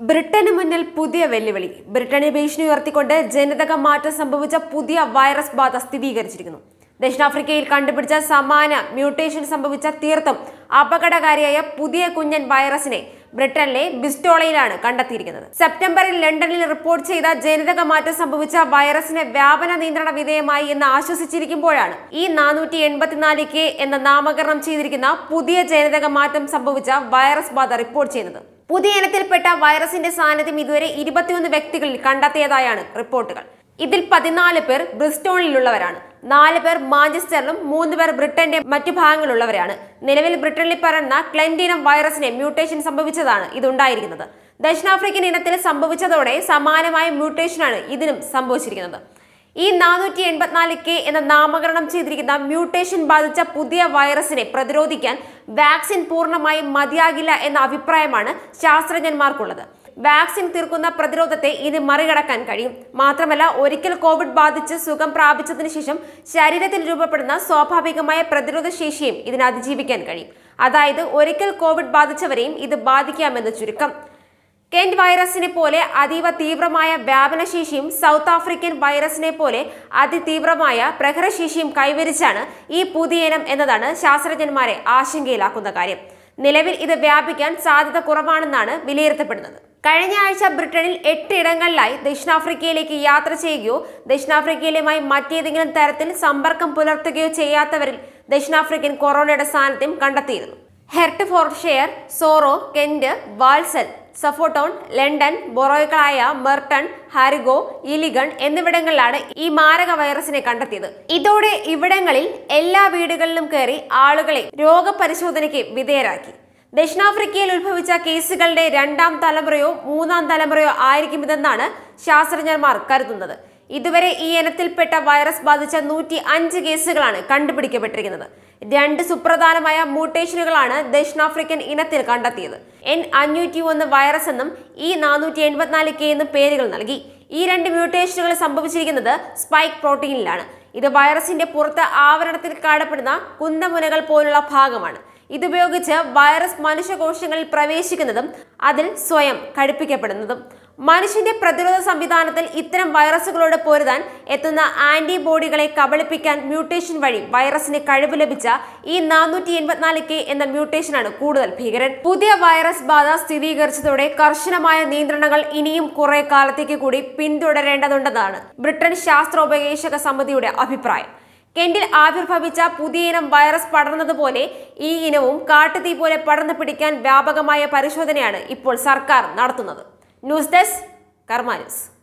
ബ്രിട്ടന് മുന്നിൽ പുതിയ വെല്ലുവിളി ബ്രിട്ടനെ ഭീഷണി ഉയർത്തിക്കൊണ്ട് ജനിതക മാറ്റം സംഭവിച്ച പുതിയ വൈറസ് ബാധ സ്ഥിരീകരിച്ചിരിക്കുന്നു ദക്ഷിണാഫ്രിക്കയിൽ കണ്ടുപിടിച്ച സമാന മ്യൂട്ടേഷൻ സംഭവിച്ച തീർത്തും അപകടകാരിയായ പുതിയ കുഞ്ഞൻ വൈറസിനെ ബ്രിട്ടനിലെ ബിസ്റ്റോളയിലാണ് കണ്ടെത്തിയിരിക്കുന്നത് സെപ്റ്റംബറിൽ ലണ്ടനിൽ റിപ്പോർട്ട് ചെയ്ത ജനിതക മാറ്റം സംഭവിച്ച വൈറസിന് വ്യാപന നിയന്ത്രണ വിധേയമായി എന്ന് ആശ്വസിച്ചിരിക്കുമ്പോഴാണ് ഈ നാനൂറ്റി എൺപത്തിനാല് കെ എന്ന നാമകരണം ചെയ്തിരിക്കുന്ന പുതിയ ജനിതക മാറ്റം സംഭവിച്ച വൈറസ് ബാധ റിപ്പോർട്ട് ചെയ്യുന്നത് പുതിയ ഇനത്തിൽപ്പെട്ട വൈറസിന്റെ സാന്നിധ്യം ഇതുവരെ ഇരുപത്തിയൊന്ന് വ്യക്തികളിൽ കണ്ടെത്തിയതായാണ് റിപ്പോർട്ടുകൾ ഇതിൽ പതിനാല് പേർ ബ്രിസ്റ്റോണിലുള്ളവരാണ് നാല് പേർ മാഞ്ചസ്റ്ററിലും മൂന്ന് പേർ ബ്രിട്ടന്റെ മറ്റു ഭാഗങ്ങളിലുള്ളവരാണ് നിലവിൽ ബ്രിട്ടനിൽ പരന്ന ക്ലെൻഡിനം വൈറസിന് മ്യൂട്ടേഷൻ സംഭവിച്ചതാണ് ഇതുണ്ടായിരിക്കുന്നത് ദക്ഷിണാഫ്രിക്കൻ ഇനത്തിൽ സംഭവിച്ചതോടെ സമാനമായ മ്യൂട്ടേഷനാണ് ഇതിനും സംഭവിച്ചിരിക്കുന്നത് ഈ നാനൂറ്റി എൺപത്തിനാല് കെ എന്ന നാമകരണം ചെയ്തിരിക്കുന്ന മ്യൂട്ടേഷൻ ബാധിച്ച പുതിയ വൈറസിനെ പ്രതിരോധിക്കാൻ വാക്സിൻ പൂർണ്ണമായും മതിയാകില്ല എന്ന അഭിപ്രായമാണ് ശാസ്ത്രജ്ഞന്മാർക്കുള്ളത് വാക്സിൻ തീർക്കുന്ന പ്രതിരോധത്തെ ഇത് മറികടക്കാൻ കഴിയും മാത്രമല്ല ഒരിക്കൽ കോവിഡ് ബാധിച്ച് സുഖം പ്രാപിച്ചതിന് ശേഷം ശരീരത്തിൽ രൂപപ്പെടുന്ന സ്വാഭാവികമായ പ്രതിരോധ ശേഷിയും ഇതിനെ അതിജീവിക്കാൻ കഴിയും അതായത് ഒരിക്കൽ കോവിഡ് ബാധിച്ചവരെയും ഇത് ബാധിക്കാമെന്ന് ചുരുക്കം കെന്റ് വൈറസിനെ പോലെ അതീവ തീവ്രമായ വ്യാപനശേഷിയും സൗത്ത് ആഫ്രിക്കൻ വൈറസിനെ പോലെ അതിതീവ്രമായ പ്രഹരശേഷിയും കൈവരിച്ചാണ് ഈ പുതിയ ഇനം എന്നതാണ് ശാസ്ത്രജ്ഞന്മാരെ ആശങ്കയിലാക്കുന്ന കാര്യം നിലവിൽ ഇത് വ്യാപിക്കാൻ സാധ്യത കുറവാണെന്നാണ് വിലയിരുത്തപ്പെടുന്നത് കഴിഞ്ഞ ആഴ്ച ബ്രിട്ടനിൽ എട്ട് ഇടങ്ങളിലായി ദക്ഷിണാഫ്രിക്കയിലേക്ക് യാത്ര ചെയ്യുകയോ ദക്ഷിണാഫ്രിക്കയിലുമായി മറ്റേതെങ്കിലും തരത്തിൽ സമ്പർക്കം പുലർത്തുകയോ ചെയ്യാത്തവരിൽ ദക്ഷിണാഫ്രിക്കൻ കൊറോണയുടെ സാന്നിധ്യം കണ്ടെത്തിയിരുന്നു heart ഫോർഷെയർ sorrow Kent വാൾസൽ സഫോട്ടോൺ London ബൊറോയ്ക്കളായ Merton ഹാരിഗോ ഇലിഗൺ എന്നിവിടങ്ങളിലാണ് ഈ മാരക വൈറസിനെ കണ്ടെത്തിയത് ഇതോടെ ഇവിടങ്ങളിൽ എല്ലാ വീടുകളിലും കയറി ആളുകളെ രോഗപരിശോധനയ്ക്ക് വിധേയരാക്കി ദക്ഷിണാഫ്രിക്കയിൽ ഉത്ഭവിച്ച കേസുകളുടെ രണ്ടാം തലമുറയോ മൂന്നാം തലമുറയോ ആയിരിക്കും ഇതെന്നാണ് ശാസ്ത്രജ്ഞന്മാർ കരുതുന്നത് ഇതുവരെ ഈ ഇനത്തിൽപ്പെട്ട വൈറസ് ബാധിച്ച നൂറ്റി അഞ്ച് കേസുകളാണ് കണ്ടുപിടിക്കപ്പെട്ടിരിക്കുന്നത് രണ്ട് സുപ്രധാനമായ മ്യൂട്ടേഷനുകളാണ് ദക്ഷിണാഫ്രിക്കൻ ഇനത്തിൽ കണ്ടെത്തിയത് എൻ അഞ്ഞൂറ്റി ഒന്ന് വൈറസ് എന്നും ഈ നാനൂറ്റി എൺപത്തിനാല് കെ എന്നും പേരുകൾ നൽകി ഈ രണ്ട് മ്യൂട്ടേഷനുകൾ സംഭവിച്ചിരിക്കുന്നത് സ്പൈക്ക് പ്രോട്ടീനിലാണ് ഇത് വൈറസിന്റെ പുറത്ത് ആവരണത്തിൽ കാണപ്പെടുന്ന കുന്തമുനകൾ പോലുള്ള ഭാഗമാണ് ഇതുപയോഗിച്ച് വൈറസ് മനുഷ്യകോശങ്ങളിൽ പ്രവേശിക്കുന്നതും അതിൽ സ്വയം ഘടിപ്പിക്കപ്പെടുന്നതും മനുഷ്യന്റെ പ്രതിരോധ സംവിധാനത്തിൽ ഇത്തരം വൈറസുകളോട് പൊരുതാൻ എത്തുന്ന ആന്റിബോഡികളെ കബളിപ്പിക്കാൻ മ്യൂട്ടേഷൻ വഴി വൈറസിന് കഴിവ് ലഭിച്ച ഈ നാനൂറ്റി എൺപത്തിനാല് കെ എന്ന മ്യൂട്ടേഷനാണ് കൂടുതൽ ഭീകരൻ പുതിയ വൈറസ് ബാധ സ്ഥിരീകരിച്ചതോടെ കർശനമായ നിയന്ത്രണങ്ങൾ ഇനിയും കുറെ കാലത്തേക്ക് കൂടി പിന്തുടരേണ്ടതുണ്ടെന്നാണ് ബ്രിട്ടൻ ശാസ്ത്രോപകേശക സമിതിയുടെ അഭിപ്രായം കെന്റിൽ ആവിർഭവിച്ച പുതിയ ഇനം വൈറസ് പടർന്നതുപോലെ ഈ ഇനവും കാട്ടുതീ പോലെ പടർന്നു പിടിക്കാൻ വ്യാപകമായ പരിശോധനയാണ് ഇപ്പോൾ സർക്കാർ നടത്തുന്നത് ന്യൂസ് ഡെസ്ക് കർമാ ന്യൂസ്